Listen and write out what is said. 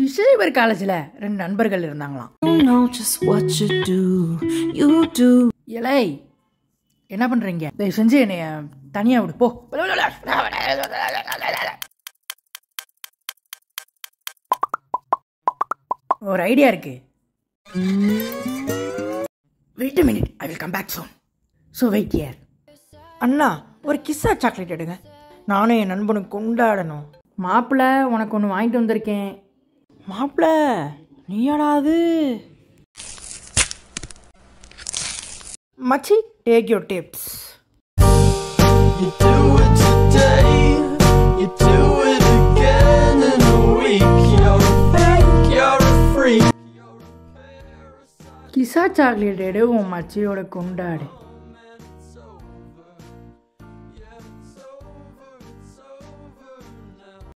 விஷயவர் காலேஜில் ரெண்டு நண்பர்கள் இருந்தாங்களாம் You know just what you do. You do. இலை என்ன பண்ணுறீங்க தயவு செஞ்சு என்னைய தனியாக விடு போ ஒரு ஐடியா இருக்கு wait minute I will come back soon so wait here அண்ணா ஒரு கிஸ்ஸா சாக்லேட் எடுங்க நானும் என் நண்பனுக்கு கொண்டாடணும் மாப்பிள்ளை உனக்கு ஒன்று வாங்கிட்டு வந்திருக்கேன் மாப்பிள்ளை நீயாடா அது மச்சி take your tips You do it today, you do it again in a week. You're a fake, you're a freak. கிசா சாக்லேட் எடு உன் மச்சியோட கொண்டாடு